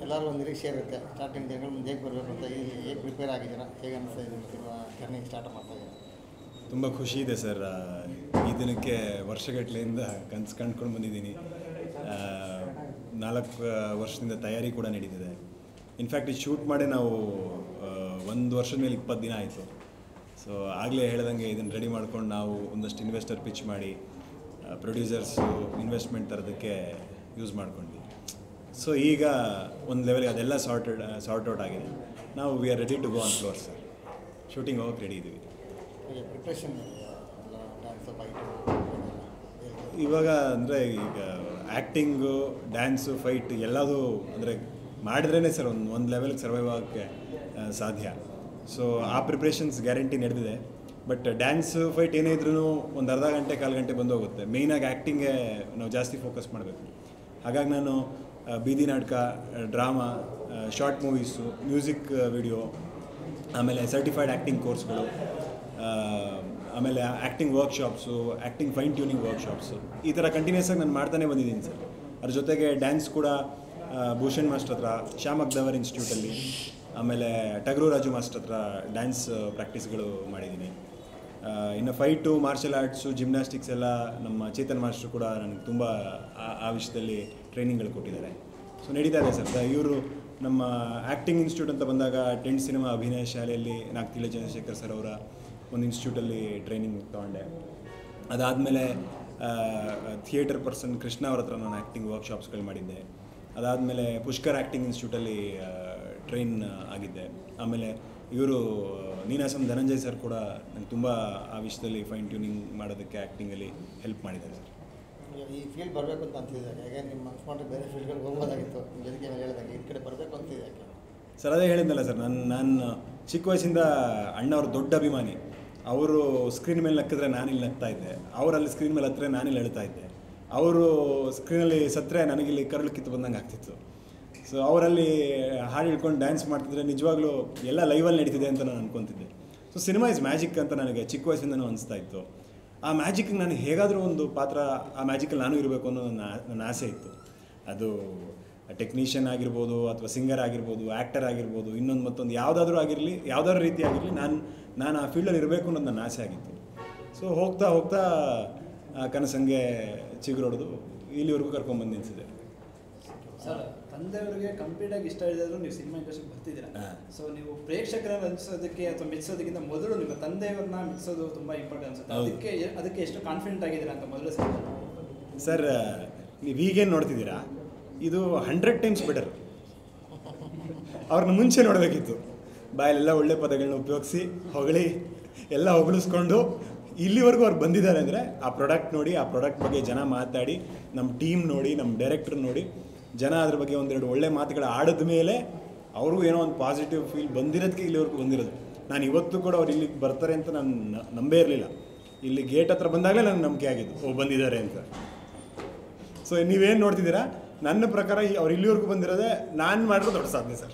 ಎಲ್ಲರೂ ಒಂದು ನಿರೀಕ್ಷೆ ಇರುತ್ತೆ ಸ್ಟಾರ್ಟಿಂಗ್ ದಿನಗಳು ಮುಂದೆ ಹೇಗೆ ಬರಬೇಕು ಅಂತ ಈಗ ಹೇಗೆ ಪ್ರಿಪೇರ್ ಆಗಿದ್ದೀರಾ ಹೇಗೆ ಅನಿಸ್ತಾ ಇದೆ ನಿಮ್ಮ ಸಿನಿಮಾ ಜರ್ನಿ ಸ್ಟಾರ್ಟ್ ಮಾಡ್ತಾ ಇದ್ದೀರಾ ತುಂಬ ಖುಷಿ ಇದೆ ಸರ್ ಆ, ಈ ದಿನಕ್ಕೆ ವರ್ಷಗಟ್ಟಲೆಯಿಂದ ಕನ್ಸು ಕಂಡ್ಕೊಂಡು ಬಂದಿದ್ದೀನಿ ಆ, ನಾಲ್ಕು ವರ್ಷದಿಂದ ತಯಾರಿ ಕೂಡ ನಡೀತಿದೆ ಇನ್ಫ್ಯಾಕ್ಟ್ ಇದು ಶೂಟ್ ಮಾಡಿ ನಾವು ಒಂದು ವರ್ಷದ ಮೇಲೆ ಇಪ್ಪತ್ತು ದಿನ ಆಯಿತು ಸೊ ಆಗಲೇ ಹೇಳ್ದಂಗೆ ಇದನ್ನು ರೆಡಿ ಮಾಡ್ಕೊಂಡು ನಾವು ಒಂದಷ್ಟು ಇನ್ವೆಸ್ಟರ್ ಪಿಚ್ ಮಾಡಿ ಪ್ರೊಡ್ಯೂಸರ್ಸು ಇನ್ವೆಸ್ಟ್ಮೆಂಟ್ ತರೋದಕ್ಕೆ ಯೂಸ್ ಮಾಡ್ಕೊಂಡ್ವಿ ಸೊ ಈಗ ಒಂದು ಲೆವೆಲ್ಗೆ ಅದೆಲ್ಲ ಸಾರ್ಟೆಡ್ ಸಾರ್ಟ್ ಔಟ್ ಆಗಿದೆ ನಾವು we are ready to go on floor sir shooting ಹೋಗಕ್ಕೆ ರೆಡಿ ಇದ್ದೀವಿ ಹೇಗೆ ಪ್ರಿಪ್ರೇಷನ್ ಎಲ್ಲ ಡ್ಯಾನ್ಸ್ ಫೈಟು ಇವಾಗ ಅಂದರೆ ಈಗ ಆ್ಯಕ್ಟಿಂಗು ಡ್ಯಾನ್ಸು ಫೈಟ್ ಎಲ್ಲದೂ ಅಂದರೆ ಮಾಡಿದ್ರೇ ಸರ್ ಒಂದು ಒಂದು ಲೆವೆಲ್ಗೆ ಸರ್ವೈವ್ ಆಗೋಕ್ಕೆ ಆ, ಸಾಧ್ಯ ಸೊ ಆ ಪ್ರಿಪ್ರೇಷನ್ಸ್ ಗ್ಯಾರಂಟಿ ನಡೆದಿದೆ ಬಟ್ ಡ್ಯಾನ್ಸ್ ಫೈಟ್ ಏನೇ ಇದ್ರೂ ಒಂದು ಅರ್ಧ ಗಂಟೆ ಕಾಲು ಗಂಟೆ ಬಂದು ಹೋಗುತ್ತೆ ಮೇಯ್ನಾಗಿ ಆ್ಯಕ್ಟಿಂಗೇ ನಾವು ಜಾಸ್ತಿ ಫೋಕಸ್ ಮಾಡಬೇಕು ಹಾಗಾಗಿ ನಾನು ಆ, ಬೀದಿ ನಾಟಕ drama short movies music video ಆಮೇಲೆ ಸರ್ಟಿಫೈಡ್ ಆ್ಯಕ್ಟಿಂಗ್ ಕೋರ್ಸ್ಗಳು ಆ, ಆಮೇಲೆ acting workshops acting fine tuning workshops ಈ ಥರ ಕಂಟಿನ್ಯೂಸ್ ಆಗಿ ನಾನು ಮಾಡ್ತಾನೆ ಬಂದಿದ್ದೀನಿ ಸರ್ ಅದ್ರ ಜೊತೆಗೆ ಡ್ಯಾನ್ಸ್ ಕೂಡ ಆ, ಭೂಷಣ್ ಮಾಸ್ಟರ್ ಹತ್ರ ಶ್ಯಾಮ್ ಅಕ್ದವರ್ ಇನ್ಸ್ಟಿಟ್ಯೂಟಲ್ಲಿ ಆಮೇಲೆ ಟಗರು ರಾಜು ಮಾಸ್ಟರ್ ಹತ್ರ ಡ್ಯಾನ್ಸ್ ಪ್ರಾಕ್ಟೀಸ್ಗಳು ಮಾಡಿದ್ದೀನಿ ಆ, ಇನ್ನು ಫೈಟು ಮಾರ್ಷಲ್ ಆರ್ಟ್ಸು ಜಿಮ್ನಾಸ್ಟಿಕ್ಸ್ ಎಲ್ಲ ನಮ್ಮ ಚೇತನ್ ಮಾಸ್ಟರ್ ಕೂಡ ನನಗೆ ತುಂಬ ಆ- ಆ ವಿಷಯದಲ್ಲಿ ಟ್ರೈನಿಂಗ್ಗಳು ಕೊಟ್ಟಿದ್ದಾರೆ ಸೊ ನಡೀತಾ ಇದೆ ಸರ್ ಇವರು ನಮ್ಮ ಆ್ಯಕ್ಟಿಂಗ್ ಇನ್ಸ್ಟಿಟ್ಯೂಟ್ ಅಂತ ಬಂದಾಗ ಟೆಂಟ್ ಸಿನಿಮಾ ಅಭಿನಯ ಶಾಲೆಯಲ್ಲಿ ನಾಗ್ತಿಲ ಚಂದ್ರಶೇಖರ್ ಸರ್ ಅವರ ಒಂದು ಇನ್ಸ್ಟಿಟ್ಯೂಟಲ್ಲಿ ಟ್ರೈನಿಂಗ್ ತೊಗೊಂಡೆ ಅದಾದಮೇಲೆ ಥಿಯೇಟರ್ ಪರ್ಸನ್ ಕೃಷ್ಣ ಅವ್ರ ಹತ್ರ ನಾನು ಆ್ಯಕ್ಟಿಂಗ್ ವರ್ಕ್ಶಾಪ್ಸ್ಗಳು ಮಾಡಿದ್ದೆ ಅದಾದಮೇಲೆ ಪುಷ್ಕರ್ ಆ್ಯಕ್ಟಿಂಗ್ ಇನ್ಸ್ಟಿಟ್ಯೂಟಲ್ಲಿ ಟ್ರೈನ್ ಆಗಿದ್ದೆ ಆಮೇಲೆ ಇವರು ನೀನಾಸಂ ಧನಂಜಯ್ ಸರ್ ಕೂಡ ನಂಗೆ ತುಂಬ ಆ ವಿಷಯದಲ್ಲಿ ಫೈನ್ ಟ್ಯೂನಿಂಗ್ ಮಾಡೋದಕ್ಕೆ ಆ್ಯಕ್ಟಿಂಗಲ್ಲಿ ಹೆಲ್ಪ್ ಮಾಡಿದ್ದಾರೆ ಸರ್ ಈ ಫೀಲ್ಡ್ ಬರಬೇಕು ಅಂತ ಅಂತಿದ್ದಾರೆ ಹೇಗೆ ನಿಮ್ಮ ಅನ್ಸ್ಕೊಂಡ್ರೆ ಬೇರೆ ಫೀಲ್ಡ್ಗಳಿಗೆ ಹೋಗ್ಬೋದಾಗಿತ್ತು ನಿಮ್ಮ ಜೊತೆಗೆ ಮೇಲೆ ಹೇಳಿದಾಗ ಈ ಕಡೆ ಬರಬೇಕು ಅಂತಿದೆ ಯಾಕೆ ಸರ್ ಅದೇ ಹೇಳಿದ್ನಲ್ಲ ಸರ್ ನಾನು ನಾನು ಚಿಕ್ಕ ವಯಸ್ಸಿಂದ ಅಣ್ಣವ್ರ ದೊಡ್ಡ ಅಭಿಮಾನಿ ಅವರು ಸ್ಕ್ರೀನ್ ಮೇಲೆ ನಕ್ಕಿದ್ರೆ ನಾನಿಲ್ಲಿ ನಗ್ತಾ ಇದ್ದೆ ಅವರಲ್ಲಿ ಸ್ಕ್ರೀನ್ ಮೇಲೆ ಹತ್ತಿರ ನಾನಿಲ್ಲಿ ಅಳ್ತಾ ಇದ್ದೆ ಅವರು ಸ್ಕ್ರೀನಲ್ಲಿ ಸತ್ತರೆ ನನಗಿಲ್ಲಿ ಕರಳು ಕಿತ್ತು ಬಂದಂಗೆ ಆಗ್ತಿತ್ತು ಸೊ ಅವರಲ್ಲಿ ಹಾಡು ಹಿಡ್ಕೊಂಡು ಡ್ಯಾನ್ಸ್ ಮಾಡ್ತಿದ್ರೆ ನಿಜವಾಗ್ಲೂ ಎಲ್ಲ ಲೈವಲ್ಲಿ ನಡೀತಿದೆ ಅಂತ ನಾನು ಅನ್ಕೊತಿದ್ದೆ ಸೊ ಸಿನಿಮಾ ಇಸ್ ಮ್ಯಾಜಿಕ್ ಅಂತ ನನಗೆ ಚಿಕ್ಕ ವಯಸ್ಸಿಂದನೂ ಅನಿಸ್ತಾ ಇತ್ತು ಆ ಮ್ಯಾಜಿಕ್ ನಾನು ಹೇಗಾದರೂ ಒಂದು ಪಾತ್ರ ಆ ಮ್ಯಾಜಿಕಲ್ಲಿ ನಾನು ಇರಬೇಕು ಅನ್ನೋ ನನ್ನ ಆ- ನನ್ನ ಆಸೆ ಇತ್ತು ಅದು ಟೆಕ್ನಿಷಿಯನ್ ಆಗಿರ್ಬೋದು ಅಥವಾ ಸಿಂಗರ್ ಆಗಿರ್ಬೋದು ಆ್ಯಕ್ಟರ್ ಆಗಿರ್ಬೋದು ಇನ್ನೊಂದು ಮತ್ತೊಂದು ಯಾವುದಾದ್ರೂ ಆಗಿರಲಿ ಯಾವುದಾದ್ರೂ ರೀತಿ ಆಗಿರಲಿ ನಾನು ನಾನು ಆ ಫೀಲ್ಡಲ್ಲಿ ಇರಬೇಕು ಅನ್ನೋದು ನನ್ನ ಆಸೆ ಆಗಿತ್ತು ಸೊ ಹೋಗ್ತಾ ಹೋಗ್ತಾ ಆ ಕನಸಂಗೆ ಚಿಗುರೊಡೆದು ಇಲ್ಲಿವರೆಗೂ ಕರ್ಕೊಂಡ್ಬಂದು ನಿಲ್ಸಿದೆ ಸರ್ ತಂದೆಯವರಿಗೆ ಕಂಪ್ಲೀಟ್ ಆಗಿ ಇಷ್ಟ ಇಲ್ಲದ್ರು ನೀವು ಸಿನಿಮಾ ಇಂಡಸ್ಟ್ರಿಗೆ ಬರ್ತಿದ್ದೀರಾ ಹಾ. ಸೊ ನೀವು ಪ್ರೇಕ್ಷಕರನ್ನ ರಂಜಿಸೋದಕ್ಕೆ ಅಥವಾ ಮೆಚ್ಚೋದಕ್ಕಿಂತ ಮೊದಲು ನಿಮ್ಮ ತಂದೆಯವ್ರನ್ನ ಮೆಚ್ಚೋದು ತುಂಬಾ ಇಂಪಾರ್ಟೆಂಟ್ ಅನ್ಸುತ್ತೆ ಹೌದು. ಅದಕ್ಕೆ ಅದಕ್ಕೆ ಎಷ್ಟು ಕಾನ್ಫಿಡೆಂಟ್ ಆಗಿದ್ದೀರಾ ಅಂತ ಮೊದಲು ಸಿನಿಮಾ ಸರ್ ನೀವು ಈಗೇನು ನೋಡ್ತಿದ್ದೀರಾ ಇದು ಹಂಡ್ರೆಡ್ ಟೈಮ್ಸ್ ಬೆಟರ್ ಅವ್ರನ್ನ ಮುಂಚೆ ನೋಡಬೇಕಿತ್ತು ಬಾಯಲ್ಲೆಲ್ಲ ಒಳ್ಳೆ ಪದಗಳನ್ನ ಉಪಯೋಗಿಸಿ ಹೊಗಳಿ ಎಲ್ಲ ಹೊಗಳಿಸ್ಕೊಂಡು ಇಲ್ಲಿವರೆಗೂ ಅವ್ರು ಬಂದಿದ್ದಾರೆ ಅಂದರೆ ಆ ಪ್ರಾಡಕ್ಟ್ ನೋಡಿ ಆ ಪ್ರಾಡಕ್ಟ್ ಬಗ್ಗೆ ಜನ ಮಾತಾಡಿ ನಮ್ಮ ಟೀಮ್ ನೋಡಿ ನಮ್ಮ ಡೈರೆಕ್ಟರ್ ನೋಡಿ ಜನ ಅದ್ರ ಬಗ್ಗೆ ಒಂದೆರಡು ಒಳ್ಳೆ ಮಾತುಗಳು ಆಡಿದ ಮೇಲೆ ಅವ್ರಿಗೂ ಏನೋ ಒಂದು ಪಾಸಿಟಿವ್ ಫೀಲ್ ಬಂದಿರೋದಕ್ಕೆ ಇಲ್ಲಿವರೆಗೂ ಬಂದಿರೋದು ನಾನು ಇವತ್ತು ಕೂಡ ಅವ್ರು ಇಲ್ಲಿಗೆ ಬರ್ತಾರೆ ಅಂತ ನಾನು ನ- ನಂಬೇ ಇರಲಿಲ್ಲ ಇಲ್ಲಿ ಗೇಟ್ ಹತ್ರ ಬಂದಾಗಲೇ ನನಗೆ ನಂಬಿಕೆ ಆಗಿದ್ದು ಓ ಬಂದಿದ್ದಾರೆ ಅಂತ ಸೊ ನೀವೇನು ನೋಡ್ತಿದ್ದೀರಾ ನನ್ನ ಪ್ರಕಾರ ಈ- ಅವ್ರು ಇಲ್ಲಿವರೆಗೂ ಬಂದಿರೋದೇ ನಾನು ಮಾಡಿರೋ ದೊಡ್ಡ ಸಾಧನೆ ಸರ್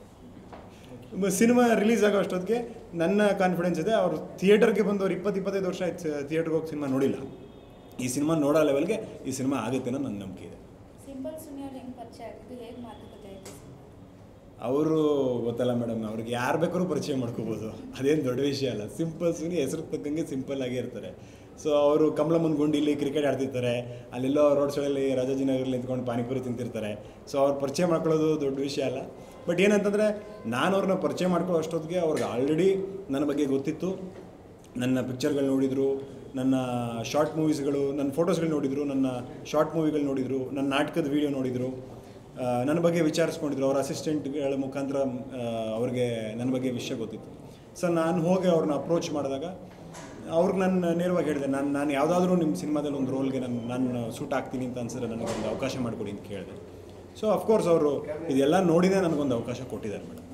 ಸಿನಿಮಾ ರಿಲೀಸ್ ಆಗೋ ಅಷ್ಟೊತ್ತಿಗೆ ನನ್ನ ಕಾನ್ಫಿಡೆನ್ಸ್ ಇದೆ ಅವರು ಥಿಯೇಟರ್ಗೆ ಬಂದವ್ರು ಇಪ್ಪತ್ತು ಇಪ್ಪತ್ತೈದು ವರ್ಷ ಆಯ್ತು ಥಿಯೇಟರ್ಗೆ ಹೋಗಿ ಸಿನಿಮಾ ನೋಡಿಲ್ಲ ಈ ಸಿನಿಮಾ ನೋಡೋ ಲೆವೆಲ್ಗೆ ಈ ಸಿನಿಮಾ ಆಗುತ್ತೆ ಅನ್ನೋ ನನ್ನ ನಂಬಿಕೆ ಇದೆ ಸಿಂಪಲ್ ಸುನಿಯವ್ರು ಹೆಂಗೆ ಪರಿಚಯ ಆಗಿದ್ದು ಹೇಗೆ ಮಾತುಕತೆ ಆಯಿತು ಅವರು ಗೊತ್ತಲ್ಲ ಮೇಡಮ್ ಅವ್ರಿಗೆ ಯಾರು ಬೇಕಾದ್ರೂ ಪರಿಚಯ ಮಾಡ್ಕೋಬೋದು ಅದೇನು ದೊಡ್ಡ ವಿಷಯ ಅಲ್ಲ ಸಿಂಪಲ್ ಸುನಿ ಹೆಸರು ತಕ್ಕಂಗೆ ಸಿಂಪಲ್ ಆಗೇ ಇರ್ತಾರೆ ಸೊ ಅವರು ಕಮಲಮ್ಮನ ಗುಂಡಿಲಿ ಕ್ರಿಕೆಟ್ ಆಡ್ತಿರ್ತಾರೆ ಅಲ್ಲೆಲ್ಲೋ ರೋಡ್ ಸೈಡಲ್ಲಿ ರಾಜಾಜಿನಗರಲ್ಲಿ ನಿಂತ್ಕೊಂಡು ಪಾನಿಪುರಿ ತಿಂತಿರ್ತಾರೆ ಸೊ ಅವ್ರು ಪರಿಚಯ ಮಾಡ್ಕೊಳ್ಳೋದು ದೊಡ್ಡ ವಿಷಯ ಅಲ್ಲ ಬಟ್ ಏನಂತಂದರೆ ನಾನು ಅವ್ರನ್ನ ಪರಿಚಯ ಮಾಡ್ಕೊಳ್ಳೋ ಅಷ್ಟೊತ್ತಿಗೆ ಅವ್ರಿಗೆ ಆಲ್ರೆಡಿ ನನ್ನ ಬಗ್ಗೆ ಗೊತ್ತಿತ್ತು ನನ್ನ ಪಿಕ್ಚರ್ಗಳು ನೋಡಿದರು ನನ್ನ ಶಾರ್ಟ್ ಮೂವೀಸ್ಗಳು ನನ್ನ ಫೋಟೋಸ್ಗಳು ನೋಡಿದರು ನನ್ನ ಶಾರ್ಟ್ ಮೂವಿಗಳು ನೋಡಿದರು ನನ್ನ ನಾಟಕದ ವೀಡಿಯೋ ನೋಡಿದರು ಆ, ನನ್ನ ಬಗ್ಗೆ ವಿಚಾರಿಸ್ಕೊಂಡಿದ್ರು ಅವ್ರ ಅಸಿಸ್ಟೆಂಟ್ಗಳ ಮುಖಾಂತರ ಆ, ಅವ್ರಿಗೆ ನನ್ನ ಬಗ್ಗೆ ವಿಷಯ ಗೊತ್ತಿತ್ತು ಸೊ ನಾನು ಹೋಗಿ ಅವ್ರನ್ನ ಅಪ್ರೋಚ್ ಮಾಡಿದಾಗ ಅವ್ರಿಗೆ ನಾನು ನೇರವಾಗಿ ಹೇಳಿದೆ ನಾನು ನಾನು ಯಾವುದಾದ್ರೂ ನಿಮ್ಮ ಸಿನಿಮಾದಲ್ಲಿ ಒಂದು ರೋಲ್ಗೆ ನಾನು ನಾನು ಸೂಟ್ ಆಗ್ತೀನಿ ಅಂತ ಅನ್ಸಿದ್ರೆ ನನಗೊಂದು ಅವಕಾಶ ಮಾಡಿಕೊಡಿ ಅಂತ ಕೇಳಿದೆ ಸೊ ಅಫ್ಕೋರ್ಸ್ ಅವರು ಇದೆಲ್ಲ ನೋಡಿನೇ ನನಗೊಂದು ಅವಕಾಶ ಕೊಟ್ಟಿದ್ದಾರೆ ಮೇಡಮ್